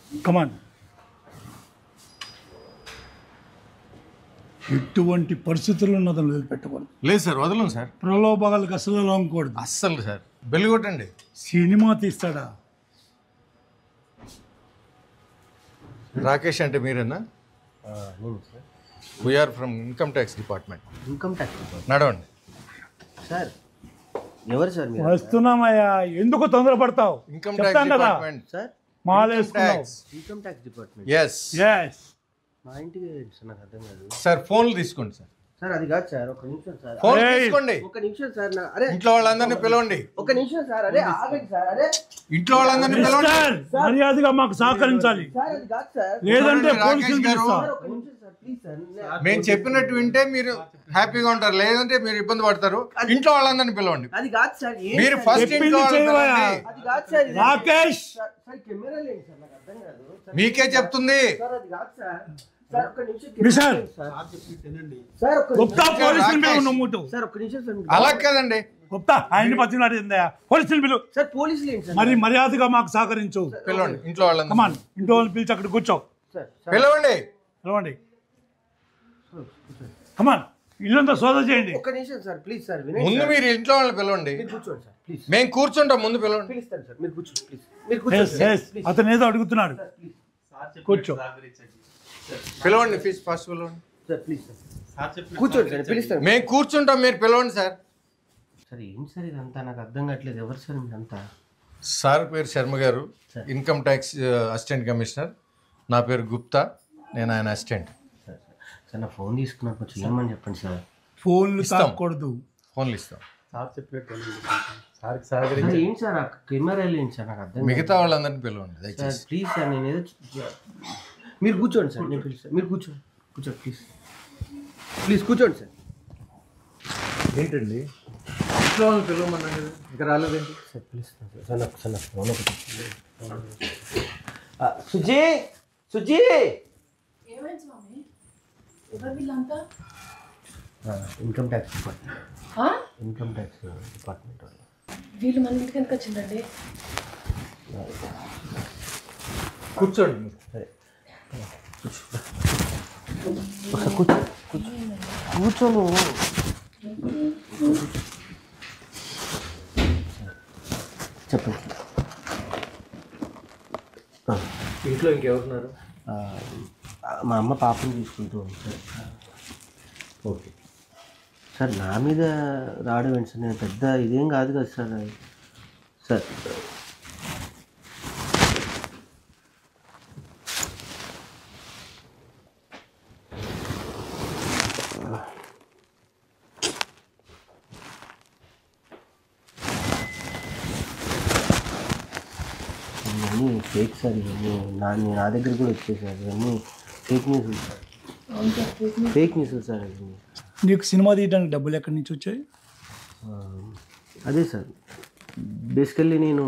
కమాన్ ఎటువంటి పరిస్థితుల్లో ఉన్నదని వదిలిపెట్టకూడదు లేదు సార్ వదలం సార్ ప్రలోభాలకు అసలు లొంగకూడదు అస్సలు సార్ బెల్లి కొట్టండి సినిమా తీస్తాడా రాకేష్ అంటే మీరేనా నేను sir we are from income tax department income tax నడవండి సార్ ఎవరు సార్ మీరు వస్తున్నామయ్యా ఎందుకు తొందరపడతావు ఇన్కమ్ ట్యాక్స్ చెప్తాను కదా డిపార్ట్మెంట్ సార్ మాలేసుకున్నావు tax income tax department yes yes మా ఇంటికి ఏంటి సార్ నాకు అర్థం కాదు సార్ ఫోన్లు తీసుకోండి సార్ సార్ అది కాదు సార్ ఒక నిమిషం సార్ ఫోన్ ఏయ్. తీసుకోండి ఒక నిమిషం సార్ నా అరే ఇంట్లో వాళ్ళందరినీ పిలవండి ఒక నిమిషం సార్ అరే ఆగండి సార్ అరే ఇంట్లో వాళ్ళందరినీ పిలవండి మిస్టర్ మర్యాదగా మాకు సహకరించాలి సార్ అది కాదు సార్ లేదంటే చూడండి, పోలీసులు రాకేష్ గారు. పిలుస్తా సార్ ఒక నిమిషం సార్ ప్లీజ్ సార్ నే- మేము చెప్పినట్టు వింటే మీరు హ్యాపీగా ఉంటారు లేదంటే మీరు ఇబ్బంది పడతారు ఇంట్లో వాళ్ళందరినీ పిలవండి అది కాదు సార్ ఏం మీరు సార్? ఫస్ట్ చెప్పింది ఇంట్లో వాళ్ళని చేయవయ్యా. పిలవండి. అది కాదు సార్ ఇది- రాకేష్ సార్ సార్ కెమెరా లేండి సార్ నాకు అర్థం కాదు సార్ మీకే చెప్తుంది సార్ అది కాదు సార్ సార్ ఒక నిమిషం మిస్టర్. కెమెరా లేండి సార్ సార్ ఒక గుప్తా నిమిషం పోలీసులు రాకేష్. పిలువు నమ్ముతూ సార్ ఒక నిమిషం సార్ అలా కదండి గుప్తా ఆయన్ని పచ్చినాడు ఏందయ్యా పోలీసులు పిలువు సార్ పోలీసులు ఏంటి సార్ మరి మర్యాదగా మాకు సహకరించు పిలవండి ఇంట్లో వాళ్ళందరినీ కమాన్ ఇంట్లో వాళ్ళని పిలిచి అక్కడ కూర్చో సార్ సార్ పిలవండి పిలవండి కమాన్ ఇల్లంతా సోదా చేయండి ఒక్క నిమిషం సార్ ప్లీజ్ సార్ వినండి ముందు సార్. మీరు ఇంట్లో వాళ్ళని పిలవండి మీరు కూర్చోండి సార్ ప్లీజ్ మేము కూర్చుంటాం ముందు పిలవండి పిలుస్తాను సార్ మీరు కూర్చోండి ప్లీజ్ మీరు ఎస్ కూర్చోండి సార్. ఎస్ అతను ఏదో అడుగుతున్నాడు కూర్చో పిలవండి ఫీజ్ ఫస్ట్ పిలవండి సార్ ప్లీజ్ సార్ కూర్చోండి సార్ పిలుస్తాను మేము కూర్చుంటాం మీరు పిలవండి సార్ సార్ ఏం సార్ ఇదంతా నాకు అర్థం కావట్లేదు ఎవరు సార్ మీరంతా సార్ పేరు శర్మ గారు ఇన్కమ్ ట్యాక్స్ అసిస్టెంట్ కమిషనర్ నా పేరు గుప్తా నేను ఆయన అసిస్టెంట్ సార్ సార్ సార్ నా ఫోన్ తీసుకున్నా కొంచెం ఏమని చెప్పండి సార్ ఫోన్లు ఇస్తాం. తాకూడదు ఫోన్లు ఇస్తాం సార్ ఏం సార్ ఆ కెమెరా ఏంటి సార్ నాకు అర్థం మిగతా వాళ్ళందరినీ పిలవండి సార్ దయచేసి ప్లీజ్ సార్ నేను ఏదో చూ- మీరు కూర్చోండి సార్ నేను పిలుస్తాను మీరు కూర్చోండి కూర్చోండి ప్లీజ్ ప్లీజ్ కూర్చోండి సార్ ఏంటండి ఇంట్లో వాళ్ళని పిలవమన్నా కదా ఇంకా రాలేదేంటి సార్ పిలుస్తాను సార్ సార్ నాకు సార్ నాకు ఫోన్ ఒకటి ఆ, సుజీ సుజీ ఏమైంది స్వామి ఎవరు వీళ్ళంతా ఇన్కమ్ ట్యాక్స్ డిపార్ట్మెంట్ ఆ? ఇన్కమ్ ట్యాక్స్ డిపార్ట్మెంట్ వాళ్ళు వీళ్ళు మన ఇంటికి ఎందుకు వచ్చిందండి కూర్చోండి మీరు సరే ఒకసారి కూర్చో కూర్చో కూర్చోను చెప్పండి ఆ, ఇంట్లో ఇంకెవరున్నారు ఆ, మా అమ్మ పాపని చూసుకుంటూ ఉంది సార్ ఓకే సార్ నా మీద రావడం ఏంటి సార్ నేను పెద్ద ఇదేం కాదు కదా సార్ సార్ ఇవన్నీ ఫేక్ సార్ ఇవన్నీ నా నా దగ్గర కూడా వచ్చాయి సార్ ఇవన్నీ ఫేక్ న్యూస్ సార్ అవును సార్ చూసి ఫేక్ న్యూస్ సార్ ఇవన్నీ నీకు సినిమా తీయడానికి డబ్బులు ఎక్కడి నుంచి వచ్చాయి ఆ, అదే సార్ బేసికల్లీ నేను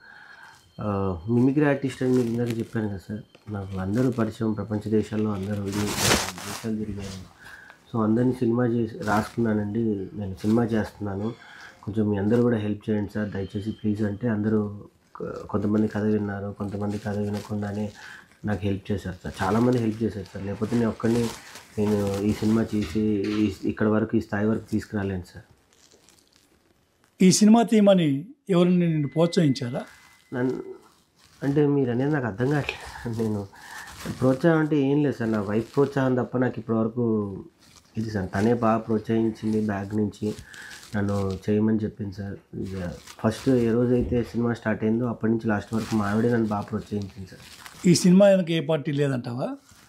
మిమిక్రీ ఆర్టిస్ట్ అని మీకు ఇందాక చెప్పాను కదా సార్ నాకు అందరూ పరిచయం ప్రపంచ దేశాల్లో అందరూ ఇన్ని దేశాలు తిరిగాను సో అందరినీ సినిమా చేసి రాసుకున్నానండి నేను సినిమా చేస్తున్నాను కొంచెం మీ అందరూ కూడా హెల్ప్ చేయండి సార్ దయచేసి ప్లీజ్ అంటే అందరూ కొ- కొంతమంది కథ విన్నారు కొంతమంది కథ వినకుండానే నాకు హెల్ప్ చేశారు సార్ చాలామంది హెల్ప్ చేశారు సార్ లేకపోతే నేను ఒక్కడిని నేను ఈ సినిమా చేసి ఈ- ఇక్కడ వరకు ఈ స్థాయి వరకు తీసుకురాలేను సార్ ఈ సినిమా తీయమని ఎవరిని నిన్ను ప్రోత్సహించారా నన్ను అంటే మీరు అనేది నాకు అర్థం కావట్లేదు నేను ప్రోత్సాహం అంటే ఏం లేదు సార్ నా వైఫ్ ప్రోత్సాహం తప్ప నాకు ఇప్పటివరకు ఇది సార్ తనే బాగా ప్రోత్సహించింది బ్యాగ్ నుంచి నన్ను చేయమని చెప్పింది సార్ ఇక ఫస్ట్ ఏ రోజైతే సినిమా స్టార్ట్ అయిందో అప్పటి నుంచి లాస్ట్ వరకు మా ఆవిడే నన్ను బాగా ప్రోత్సహించింది సార్ ఈ సినిమా వెనక ఏ పార్టీ లేదంటావా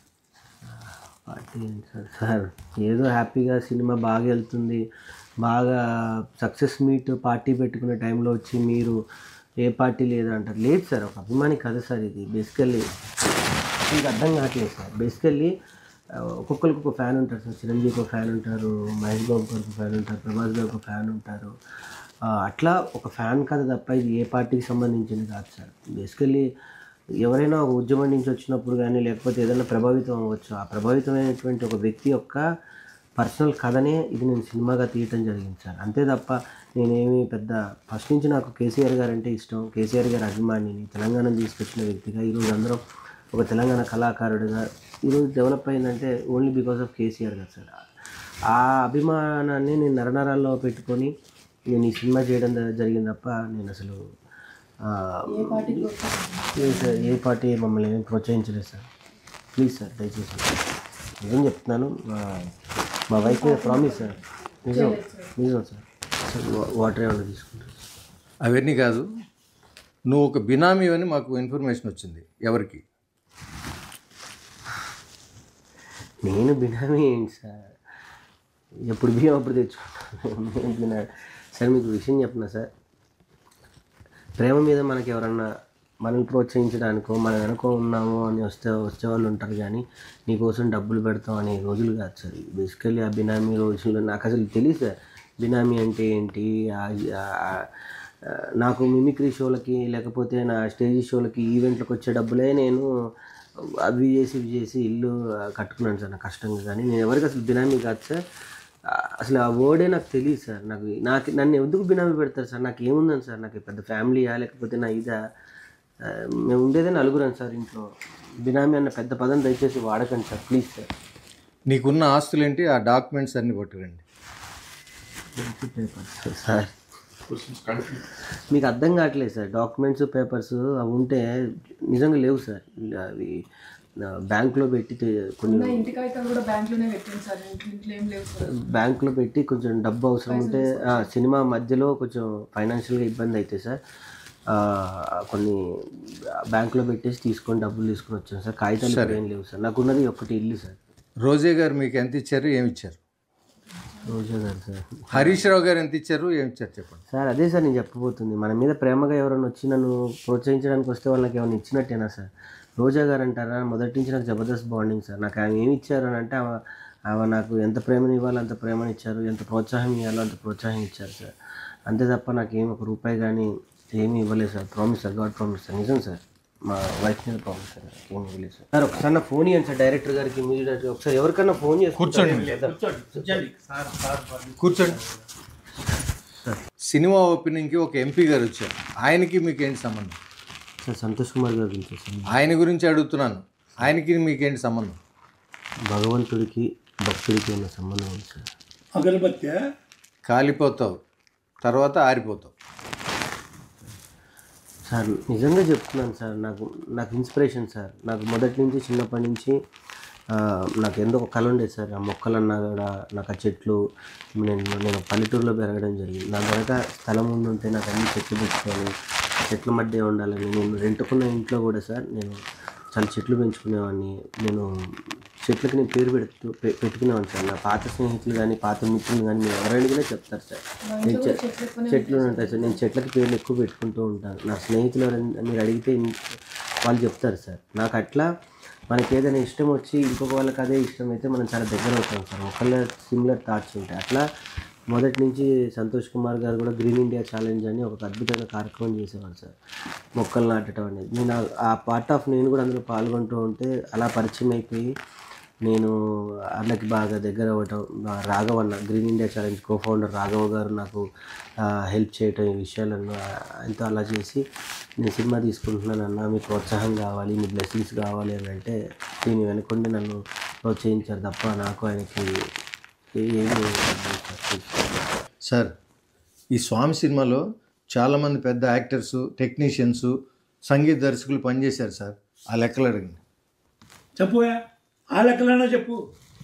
పార్టీ ఏంటి సార్ సార్ ఏదో హ్యాపీగా సినిమా బాగా వెళ్తుంది బాగా సక్సెస్ మీట్ పార్టీ పెట్టుకునే టైంలో వచ్చి మీరు ఏ పార్టీ లేదా అంటారు లేదు సార్ ఒక అభిమాని కథ సార్ ఇది బేసికల్లీ మీకు అర్థం కావట్లేదు సార్ బేసికల్లీ ఒక్కొక్కరికి ఒక ఫ్యాన్ ఉంటారు సార్ చిరంజీవికి ఒక ఫ్యాన్ ఉంటారు మహేష్ బాబు గారికి ఒక ఫ్యాన్ ఉంటారు ప్రభాస్ గారికి ఒక ఫ్యాన్ ఉంటారు ఆ, అట్లా ఒక ఫ్యాన్ కథ తప్ప ఇది ఏ పార్టీకి సంబంధించింది కాదు సార్ బేసికల్లీ ఎవరైనా ఒక ఉద్యమం నుంచి వచ్చినప్పుడు కానీ లేకపోతే ఏదైనా ప్రభావితం అవ్వచ్చు ఆ ప్రభావితమైనటువంటి ఒక వ్యక్తి యొక్క పర్సనల్ కథనే ఇది నేను సినిమాగా తీయటం జరిగింది సార్ అంతే తప్ప నేనేమి పెద్ద ఫస్ట్ నుంచి నాకు కేసీఆర్ గారు అంటే ఇష్టం కేసీఆర్ గారి అభిమానిని తెలంగాణ తీసుకొచ్చిన వ్యక్తిగా ఈరోజు అందరం ఒక తెలంగాణ కళాకారుడిగా ఈరోజు డెవలప్ అయిందంటే ఓన్లీ బికాస్ ఆఫ్ కేసీఆర్ కదా సార్ ఆ అభిమానాన్ని నేను నరనరాల్లో పెట్టుకొని నేను ఈ సినిమా చేయడం జ- జరిగింది తప్ప నేను అసలు ఆ, ఏ పార్టీకి వచ్చారు లేదు సార్ ఏ పార్టీ మమ్మల్ని ఏమీ ప్రోత్సహించలేదు సార్ ప్లీజ్ సార్ దయచేసి నిజం చెప్తున్నాను మా మా వైఫ్ మీద ప్రామిస్ సార్ నిజం నిజం సార్ సార్ వా- వాటర్ ఏమైనా తీసుకుంటారు అవన్నీ కాదు నువ్వు ఒక బినామీ అని మాకు ఇన్ఫర్మేషన్ వచ్చింది ఎవరికి నేను బినామీ ఏంటి సార్ ఎప్పుడు బియ్యం అప్పుడు తెచ్చుకుంటాను నేను బినా సార్ మీకు విషయం చెప్పనా సార్ ప్రేమ మీద మనకి ఎవరన్నా మనల్ని ప్రోత్సహించడానికో మనం వెనుక ఉన్నాము అని వస్తే వచ్చే వాళ్ళు ఉంటారు కానీ నీకోసం డబ్బులు పెడతాం అనే రోజులు కాదు సార్ బేసికల్లీ ఆ బినామీ రోజుల్లో నాకు అసలు తెలియదు సార్ బినామీ అంటే ఏంటి ఆ- ఆ- ఆ- నాకు మిమిక్రీ షోలకి లేకపోతే నా స్టేజ్ షోలకి ఈవెంట్లకు వచ్చే డబ్బులే నేను అవి చేసి ఇవి చేసి ఇల్లు ఆ, కట్టుకున్నాను సార్ నా కష్టంగా కానీ నేను ఎవరికి అసలు బినామీ కాదు సార్ ఆ, అసలు ఆ వర్డే నాకు తెలియదు సార్ నాకు నాకు నన్ను ఎందుకు బినామీ పెడతారు సార్ నాకు ఏముందని సార్ నాకు పెద్ద ఫ్యామిలీయా లేకపోతే నా ఇదా ఆ, మేము ఉండేదే నలుగురం సార్ ఇంట్లో బినామీ అన్న పెద్ద పదం దయచేసి వాడకండి సార్ ప్లీజ్ సార్ నీకున్న ఆస్తులు ఏంటి ఆ డాక్యుమెంట్స్ అన్ని పట్టుకురండి సార్ మీకు అర్థం కావట్లేదు సార్ డాక్యుమెంట్స్ పేపర్స్ అవి ఉంటే నిజంగా లేవు సార్ అవి బ్యాంక్లో పెట్టి తె- కొన్ని నా ఇంటి కాగితాలు కూడా బ్యాంక్లోనే పెట్టాను సార్ ఇంట్లో ఇంట్లో ఏం లేవు సార్ బ్యాంక్లో పెట్టి కొంచెం డబ్బు అవసరం ఉంటే ఆ, సినిమా మధ్యలో కొంచెం ఫైనాన్షియల్గా ఇబ్బంది అయితే సార్ ఆ, కొన్ని బ్యాంక్లో పెట్టేసి తీసుకొని డబ్బులు తీసుకొని వచ్చాను సార్ కాగితాలు ఇప్పుడు ఏం లేవు సార్ నాకున్నది ఒకటి ఇల్లు సార్ రోజే గారు మీకు ఎంత ఇచ్చారు ఏమి ఇచ్చారు రోజా గారు సార్ హరీష్ రావు గారు ఎంత ఇచ్చారు ఏమి ఇచ్చారు చెప్పండి సార్ అదే సార్ నేను చెప్పబోతుంది మన మీద ప్రేమగా ఎవరైనా వచ్చి నన్ను ప్రోత్సహించడానికి వస్తే వాళ్ళకి ఏమైనా ఇచ్చినట్టేనా సార్ రోజా గారు అంటారా మొదటి నుంచి నాకు జబర్దస్త్ బాండింగ్ సార్ నాకు ఆమె ఏమి ఇచ్చారు అని అంటే ఆమె ఆమె నాకు ఎంత ప్రేమని ఇవ్వాలో అంత ప్రేమని ఇచ్చారు ఎంత ప్రోత్సాహం ఇవ్వాలో అంత ప్రోత్సాహం ఇచ్చారు సార్ అంతే తప్ప నాకు ఏమి ఒక రూపాయి కానీ ఏమీ ఇవ్వలేదు sir promise sir god promise sir నిజం సార్ మా వైఫ్ మీద ప్రామిస్ సార్ నాకు ఏమి ఇవ్వలేదు సార్ సార్ ఒకసారి నా ఫోన్ ఇవ్వండి సార్ డైరెక్టర్ గారికి మ్యూజిక్ డైరెక్టర్ ఒకసారి ఎవరికన్నా ఫోన్ చేసి కూర్చోండి కూర్చోండి సినిమా ఓపెనింగ్కి ఒక ఎంపీ గారు వచ్చారు ఆయనకి మీకు ఏంటి సంబంధం సార్ సంతోష్ కుమార్ గారు గురించి సార్ ఆయన గురించి అడుగుతున్నాను ఆయనకి మీకేంటి సంబంధం భగవంతుడికి భక్తుడికి ఉన్న సంబంధం ఉంది సార్ అగరబత్తి కాలిపోతావు తర్వాత ఆరిపోతావు సార్ నిజంగా చెప్తున్నాను సార్ నాకు నాకు ఇన్స్పిరేషన్ సార్ నాకు మొదటి నుంచి చిన్నప్పటి నుంచి ఆ, నాకు ఎందుకు ఒక కళ ఉండేది సార్ ఆ మొక్కలన్నా కూడా నాకు ఆ చెట్లు నేను నేను పల్లెటూరులో పెరగడం జరిగింది నా వెనక స్థలం ఉండి ఉంటే నాకు అన్ని చెట్లు పెట్టుకొని చెట్ల మధ్య ఉండాలని నేను రెంటుకున్న ఇంట్లో కూడా సార్ నేను చాలా చెట్లు పెంచుకునేవాడిని నేను చెట్లకి నేను పేరు పెడుతూ పె- పెట్టుకునేవాడిని సార్ నా పాత స్నేహితులు కానీ పాత మిత్రులు కానీ మీరు ఎవరు అడిగినా చెప్తారు సార్ నేను చె- చెట్లు ఉంటాయి సార్ నేను చెట్లకి పేర్లు ఎక్కువ పెట్టుకుంటూ ఉంటాను నా స్నేహితులు ఎవరైనా మీరు అడిగితే ఇన్- వాళ్ళు చెప్తారు సార్ నాకు అట్లా మనకి ఏదైనా ఇష్టం వచ్చి ఇంకొక వాళ్ళకి అదే ఇష్టం అయితే మనం చాలా దగ్గర అవుతాం సార్ ఒకళ్ళ సిమిలర్ థాట్స్ ఉంటాయి అట్లా మొదటి నుంచి సంతోష్ కుమార్ గారు కూడా గ్రీన్ ఇండియా ఛాలెంజ్ అని ఒక అద్భుతమైన కార్యక్రమం చేసేవారు సార్ మొక్కలు నాటడం అనేది నేను ఆ- ఆ పార్ట్ ఆఫ్ నేను కూడా అందులో పాల్గొంటూ ఉంటే అలా పరిచయం అయిపోయి నేను అన్నకి బాగా దగ్గర అవ్వటం నా రాఘవ్ అన్న green India challenge co founder Raghav garu నాకు హెల్ప్ చేయటం ఈ విషయాలను ఆయనతో అలా చేసి నేను సినిమా తీసుకుంటున్నాను అన్న మీ ప్రోత్సాహం కావాలి మీ బ్లెస్సింగ్స్ కావాలి అని అంటే దీని వెనుకుండి నన్ను ప్రోత్సహించారు తప్ప నాకు ఆయనకి ఏ- ఏమీ లేదు సార్. సార్ ఈ స్వామి సినిమాలో చాలామంది పెద్ద యాక్టర్స్ టెక్నీషియన్స్ సంగీత దర్శకులు పనిచేశారు సార్ ఆ లెక్కలు అడగండి చెప్పుయా ఆ లెక్కలైనా చెప్పు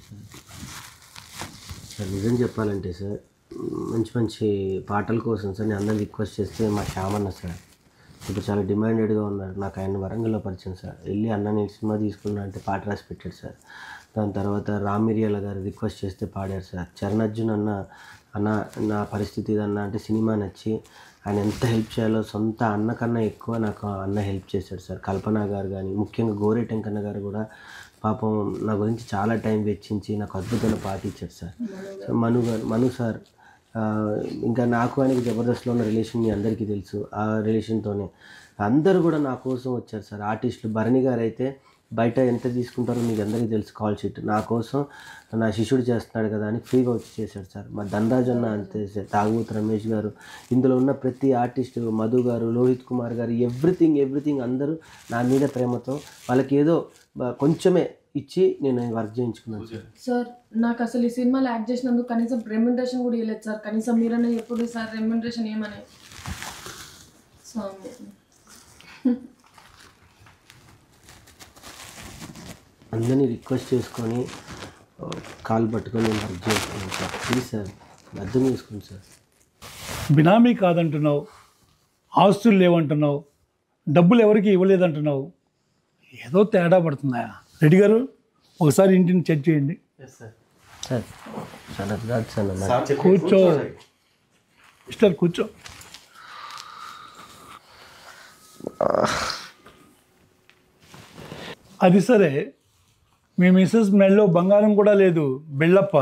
సార్ నిజం చెప్పాలంటే సార్ మంచి మంచి పాటల కోసం సార్ నేను అందరిని రిక్వెస్ట్ చేస్తే మా శ్యామన్న సార్ ఇప్పుడు చాలా డిమాండెడ్గా ఉన్నారు నాకు ఆయన వరంగల్లో పరిచయం సార్ వెళ్ళి అన్న నేను సినిమా తీసుకున్నా అంటే పాట రాసి పెట్టాడు సార్ దాని తర్వాత రామ్ మిరియాల గారు రిక్వెస్ట్ చేస్తే పాడారు సార్ చరణ్ అర్జున్ అన్న అన్న నా పరిస్థితి ఇదన్న అంటే సినిమా నచ్చి ఆయన ఎంత హెల్ప్ చేయాలో సొంత అన్న కన్నా ఎక్కువ నాకు ఆ అన్న హెల్ప్ చేశాడు సార్ కల్పన గారు కానీ ముఖ్యంగా గోరే టెంకన్న గారు కూడా పాపం నా గురించి చాలా టైం వెచ్చించి నాకు అద్భుతమైన పాట ఇచ్చాడు సార్ సో మను గారు మను సార్ ఆ, ఇంకా నాకు ఆయనకి జబర్దస్త్లో ఉన్న రిలేషన్ మీ అందరికీ తెలుసు ఆ రిలేషన్తోనే అందరూ కూడా నా కోసం వచ్చారు సార్ ఆర్టిస్టులు భరణి గారు అయితే బయట ఎంత తీసుకుంటారో మీకు అందరికీ తెలుసు కాల్ షీట్ నా కోసం నా శిష్యుడు చేస్తున్నాడు కదా అని ఫ్రీగా వచ్చి చేశాడు సార్ మా ధనరాజ్ అన్న అంతే సార్ తాగుబోతు రమేష్ గారు ఇందులో ఉన్న ప్రతి ఆర్టిస్ట్ మధు గారు లోహిత్ కుమార్ గారు ఎవ్రీథింగ్ ఎవ్రీథింగ్ అందరూ నా మీద ప్రేమతో వాళ్ళకి ఏదో బ- కొంచెమే ఇచ్చి నేను వర్క్ చేయించుకున్నాను సార్ సార్ నాకు అసలు ఈ సినిమాలో యాక్ట్ చేసినందుకు కనీసం రెమ్యునరేషన్ కూడా ఇవ్వలేదు సార్ కనీసం మీరనే ఎప్పుడు సార్ రెమ్యునరేషన్ ఏమని స్వామి అందరినీ రిక్వెస్ట్ చేసుకొని ఆ, కాలు పట్టుకొని నేను వర్క్ చేసుకున్నాను సార్ ప్లీజ్ సార్ అర్థం చేసుకోండి సార్ బినామీ కాదంటున్నావు ఆస్తులు లేవంటున్నావు డబ్బులు ఎవరికి ఇవ్వలేదంటున్నావు ఏదో తేడా పడుతుందా రెడ్డి గారు ఒకసారి ఇంటిని చెక్ చేయండి సార్ సార్ అది కాదు సార్ నా కూర్చో మిస్టర్ కూర్చో అది సరే మీ మిస్సెస్ మెల్లో బంగారం కూడా లేదు బిళ్ళప్ప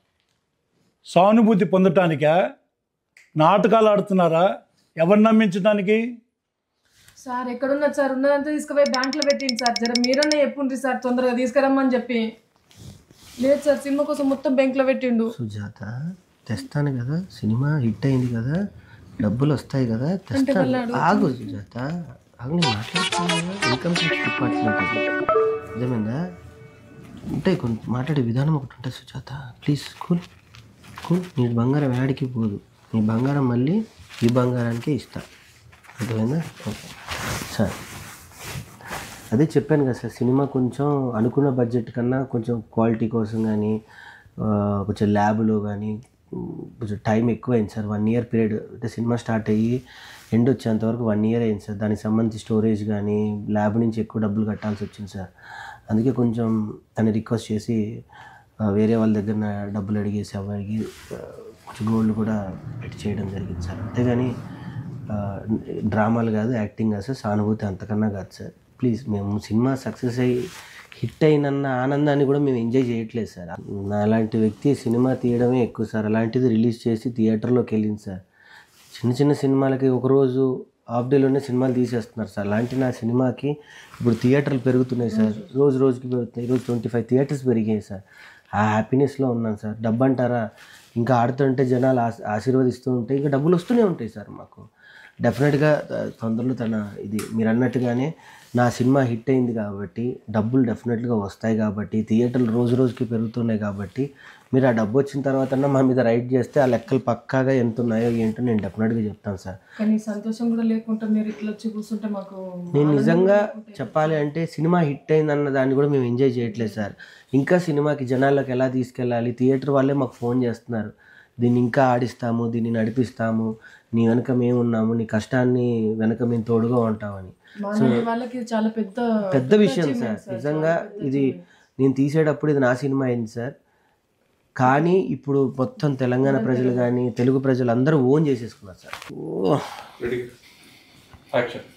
సానుభూతి పొందటానికా నాటకాలు ఆడుతున్నారా ఎవరిని నమ్మించడానికి సార్ ఎక్కడున్నది సార్ ఉన్నదంతా తీసుకుపోయి బ్యాంక్లో పెట్టింది సార్ జర మీరనే చెప్పుండ్రి సార్ తొందరగా తీసుకురమ్మని చెప్పి లేదు సార్ సినిమా కోసం మొత్తం బ్యాంక్లో పెట్టిండు సుజాత తెస్తాను కదా సినిమా హిట్ అయింది కదా డబ్బులు వస్తాయి కదా తెస్తాను ఆగు సుజాత ఆగు నేను మాట్లాడుతున్నాను కదా ఇన్కమ్ ట్యాక్స్ డిపార్ట్మెంట్ అది నిజమేందా ఉంటాయి కొంత మాట్లాడే విధానం ఒకటి ఉంటుంది సుజాత ప్లీజ్ కూల్ కూల్ నీ బంగారం యాడికి పోదు నీ బంగారం మళ్ళీ ఈ బంగారానికే ఇస్తా అర్థమైందా ఓకే సార్ అదే చెప్పాను కదా సార్ సినిమా కొంచెం అనుకున్న బడ్జెట్ కన్నా కొంచెం క్వాలిటీ కోసం కానీ కొంచెం ల్యాబ్లో కానీ కొంచెం టైం ఎక్కువైంది సార్ వన్ ఇయర్ పీరియడ్ అంటే సినిమా స్టార్ట్ అయ్యి ఎండ్ వచ్చేంత వరకు వన్ ఇయర్ అయింది సార్ దానికి సంబంధించి స్టోరేజ్ కానీ ల్యాబ్ నుంచి ఎక్కువ డబ్బులు కట్టాల్సి వచ్చింది సార్ అందుకే కొంచెం తను రిక్వెస్ట్ చేసి ఆ, వేరే వాళ్ళ దగ్గర నా డబ్బులు అడిగేసి అవ్వడిగి కొంచెం గోల్డ్ కూడా పెట్టి చేయడం జరిగింది సార్ అంతేగాని ఆ, డ్రామాలు కాదు యాక్టింగ్ కాదు సార్ సానుభూతి అంతకన్నా కాదు సార్ ప్లీజ్ మేము సినిమా సక్సెస్ అయ్యి హిట్ అయినన్న ఆనందాన్ని కూడా మేము ఎంజాయ్ చేయట్లేదు సార్ నా అలాంటి వ్యక్తి సినిమా తీయడమే ఎక్కువ సార్ అలాంటిది రిలీజ్ చేసి థియేటర్లోకి వెళ్ళింది సార్ చిన్న చిన్న సినిమాలకి ఒకరోజు హాఫ్ డేలోనే సినిమాలు తీసేస్తున్నారు సార్ అలాంటి నా సినిమాకి ఇప్పుడు థియేటర్లు పెరుగుతున్నాయి సార్ రోజు రోజుకి పెరుగుతున్నాయి ఈరోజు ట్వంటీ ఫైవ్ థియేటర్స్ పెరిగాయి సార్ ఆ హ్యాపీనెస్లో ఉన్నాను సార్ డబ్బు అంటారా ఇంకా ఆడుతుంటే జనాలు ఆశ- ఆశీర్వదిస్తూ ఉంటే ఇంకా డబ్బులు వస్తూనే ఉంటాయి సార్ మాకు డెఫినెట్గా ఆ, తొందరలో తన ఇది మీరు అన్నట్టుగానే నా సినిమా హిట్ అయింది కాబట్టి డబ్బులు డెఫినెట్గా వస్తాయి కాబట్టి థియేటర్లు రోజు రోజుకి పెరుగుతున్నాయి కాబట్టి మీరు ఆ డబ్బు వచ్చిన తర్వాత మా మీద రైట్ చేస్తే ఆ లెక్కలు పక్కాగా ఎంత ఉన్నాయో ఏంటో నేను డెఫినెట్గా చెప్తాను సార్ కానీ సంతోషం కూడా లేకుండా మీరు ఇట్లా వచ్చి కూర్చుంటే మాకు నేను నిజంగా చెప్పాలి అంటే సినిమా హిట్ అయిందన్న దాన్ని కూడా మేము ఎంజాయ్ చేయట్లేదు సార్ ఇంకా సినిమాకి జనాల్లోకి ఎలా తీసుకెళ్ళాలి థియేటర్ వాళ్ళే మాకు ఫోన్ చేస్తున్నారు దీన్ని ఇంకా ఆడిస్తాము దీన్ని నడిపిస్తాము నీ వెనక మేము ఉన్నాము నీ కష్టాన్ని వెనక మేము తోడుగా ఉంటామని మాలాంటి వాళ్ళకి ఇది చాలా పెద్ద పెద్ద విషయం సార్ నిజంగా ఇది నేను తీసేటప్పుడు ఇది నా సినిమా అయింది సార్ కానీ ఇప్పుడు మొత్తం తెలంగాణ ప్రజలు కానీ తెలుగు ప్రజలు అందరూ ఓన్ చేసేసుకున్నారు సార్ ఓ యాక్షన్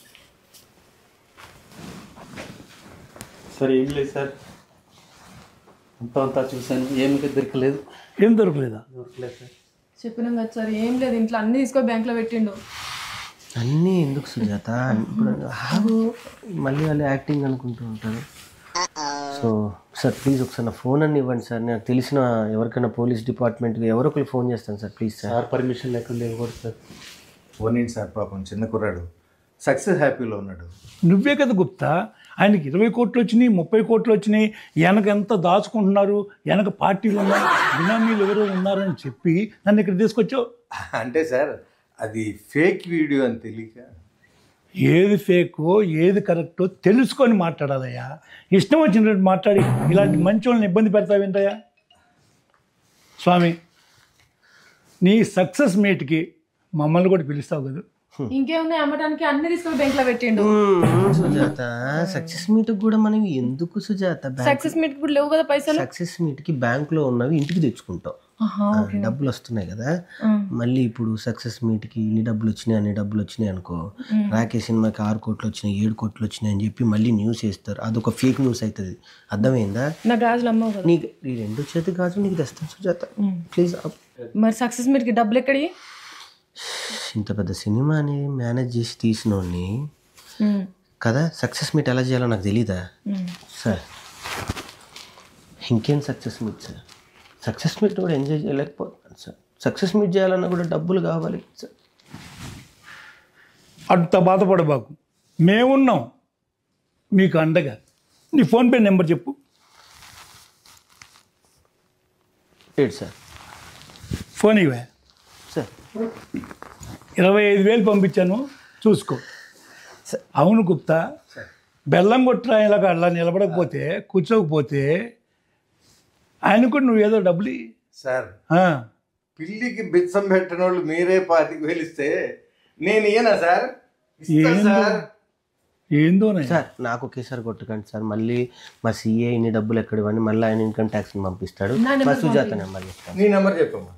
సార్ ఏం లేదు సార్ అంతా అంతా చూశాను ఏమి దొరకలేదు ఏం దొరకలేదా దొరకలేదు సార్ చెప్పినాం కదా సార్ ఏం లేదు ఇంట్లో అన్ని తీసుకొని బ్యాంక్లో పెట్టిండు అన్నీ ఎందుకు సుజాత ఇప్పుడు ఆగు మళ్ళీ వాళ్ళు యాక్టింగ్ అనుకుంటూ ఉంటారు సో సార్ ప్లీజ్ ఒకసారి నా ఫోన్ అన్ని ఇవ్వండి సార్ నాకు తెలిసిన ఎవరికైనా పోలీస్ డిపార్ట్మెంట్కి ఎవరో ఒకరు ఫోన్ చేస్తాను sir please sir sir permission లేకుండా ఇవ్వకూడదు సార్ పోనీండి సార్ పాపం చిన్న కుర్రాడు సక్సెస్ హ్యాపీలో ఉన్నాడు నువ్వే కదా గుప్తా ఆయనకి ఇరవై కోట్లు వచ్చినాయి ముప్పై కోట్లు వచ్చినాయి వెనక ఎంత దాచుకుంటున్నారు వెనక పార్టీలు ఉన్నాయి బినామీలు ఎవరో ఉన్నారని చెప్పి నన్ను ఇక్కడ తీసుకొచ్చావు అంటే సార్ అది ఫేక్ వీడియో అని తెలియక ఏది ఫేకో ఏది కరెక్టో తెలుసుకొని మాట్లాడాలయ్యా ఇష్టం వచ్చినట్టు మాట్లాడి ఇలాంటి మంచి వాళ్ళని ఇబ్బంది పెడతావేంటయ్యా స్వామి నీ సక్సెస్ మీట్కి మమ్మల్ని కూడా పిలుస్తావు కదా ఇంకేమున్నాయి అమ్మటానికి అన్ని తీసుకొని బ్యాంక్లో పెట్టిండు మ్మ్, సుజాత సక్సెస్ మీట్ కూడా మనం ఎందుకు సుజాత సక్సెస్ మీట్ కూడా లేవు కదా పైసలు సక్సెస్ మీట్కి బ్యాంక్లో ఉన్నవి ఇంటికి తెచ్చుకుంటాం ఆహా, ఆ, డబ్బులు వస్తున్నాయి కదా మళ్ళీ ఇప్పుడు సక్సెస్ మీట్కి ఇన్ని డబ్బులు వచ్చినాయి అన్ని డబ్బులు వచ్చినాయి అనుకో రాకేష్ సినిమాకి ఆరు కోట్లు వచ్చినాయి ఏడు కోట్లు వచ్చినాయి అని చెప్పి మళ్ళీ న్యూస్ వేస్తారు అదొక ఫేక్ న్యూస్ అవుతుంది అర్థమైందా నా గాజులు అమ్మవు కదా నీకు ఈ రెండు చేతి గాజు నీకు తెస్తాను సుజాత ప్లీజ్ మరి సక్సెస్ మీట్కి డబ్బులు ఎక్కడి ఇంత పెద్ద సినిమాని మేనేజ్ చేసి తీసినోడిని కదా సక్సెస్ మీట్ ఎలా చేయాలో నాకు తెలీదా సార్ ఇంకేం success meet sir success meet కూడా ఎంజాయ్ చేయలేకపోతున్నాను సార్ సక్సెస్ మీట్ చేయాలన్నా కూడా డబ్బులు కావాలి సార్ అంత బాధపడబాకు మేమున్నాం మీకు అండగా నీ ఫోన్పే నెంబర్ చెప్పు ఏంటి సార్ ఫోన్ ఇవే సార్ ఇరవై ఐదు వేలు పంపించాను చూసుకో అవును గుప్తా బెల్లం కొట్టిన ఇలాగ అలా నిలబడకపోతే కూర్చోకపోతే ఆయన కూడా నువ్వు ఏదో డబ్బులు ఇయ్యి. సార్ ఆ, పిల్లికి బిచ్చం పెట్టిన వాళ్ళు మీరే పాతికి వెలిస్తే నేను ఇయ్యనా సార్ ఇస్తా ఏందో. సార్ ఏందోనే సార్ నాకు ఒకేసారి కొట్టకండి సార్ మళ్ళీ మా సీఏ ఇన్ని డబ్బులు ఎక్కడ ఇవ్వండి మళ్ళీ ఆయన ఇన్కమ్ ట్యాక్స్ని పంపిస్తాడు మా సుజాత నెంబర్ చెప్తాను నీ నెంబర్ చెప్పమ్మా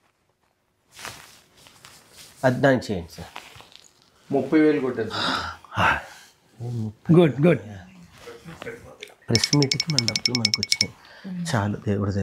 అది దాన్ని చేయండి సార్ ముప్పై వేలు కొట్టాను సార్ గుడ్ గుడ్ ప్రెస్ మీట్కి మన డబ్బులు మనకు వచ్చినాయి చాలు దేవుడి